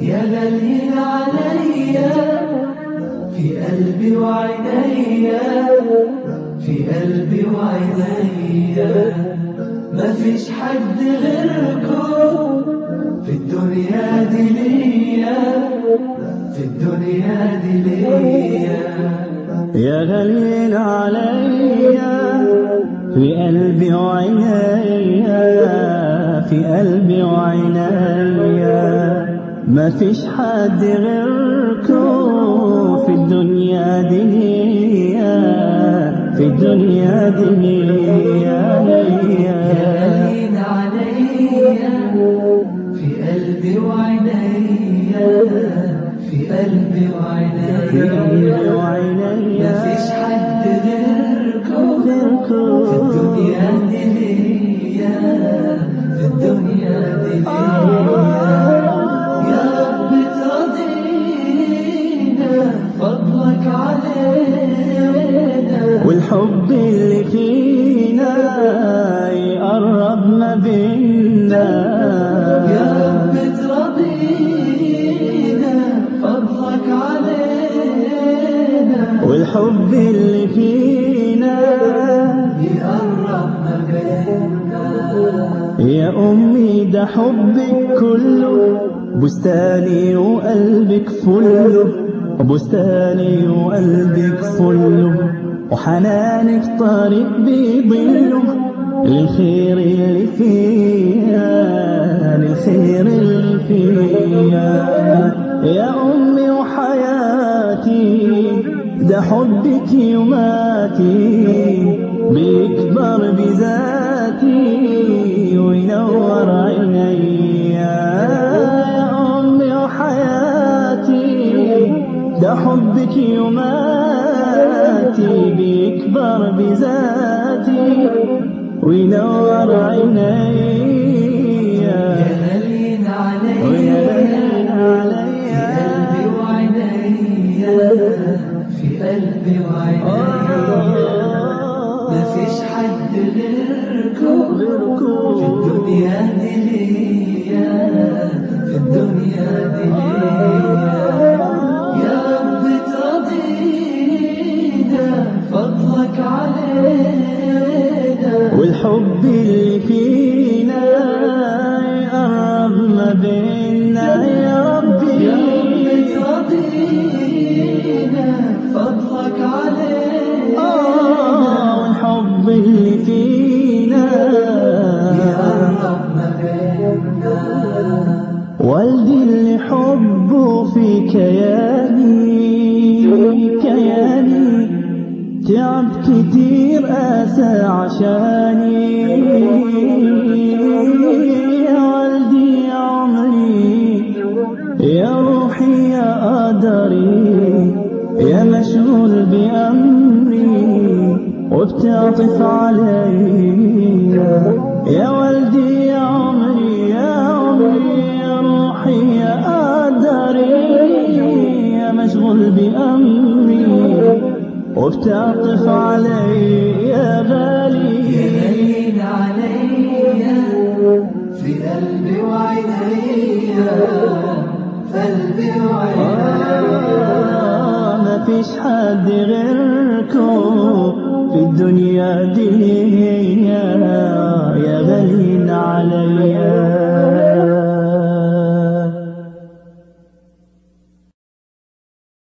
يا غاليين عليا في قلبي وعينيا في قلبي وعينيا ما فيش حد غيركم في الدنيا دي ليا في الدنيا دي ليا يا غاليين عليا في قلبي وعينيا في قلبي وعينيا ما فيش حد غيركم في الدنيا دي ليا في الدنيا دي ليا غالين عليا في قلبي وعينيا في قلبي في قلبي وعينيا وعينيا مفيش حد غيركم غيركم في الدنيا دي ليا في الدنيا دي ليا يا رب ترضينا فضلك علينا والحب اللي فينا يقرب ما بينا يا رب ترضينا فضلك علينا والحب اللي فينا يقرب ما بيننا يا أمي ده حبك كله بستاني وقلبك فله بستاني وقلبك فله وحنانك طريق بيضله للخير اللي فيها للخير اللي فيها يا أمي وحياتي ده حبك يوماتي بيكبر بذاتي وينور عيني يا أمي وحياتي ده حبك يوماتي بيكبر بذاتي وينور عيني يا غالين ويا عليا غالين في عليا قلبي وعينيا في قلبي وعينيا ما فيش حد غيركم في الدنيا دي ليا في الدنيا دي ليا يا رب ترضينا فضلك علينا والحب اللي فينا يقرب ما بينا يا ربي يا رب ترضينا فضلك علينا آه والحب اللي فينا يقرب ما بيننا والدي اللي حبه في كياني كياني تعب كتير آسى عشاني يا والدي يا عمري يا روحي يا قدري يا مشغول بأمري وبتعطف علي يا والدي يا عمري يا عمري يا روحي يا قدري يا مشغول بأمري وبتعطف علي يا غالي غالين عليا في قلبي وعينيا قلبي وعينيا آه ما فيش حد غيركم في الدنيا دي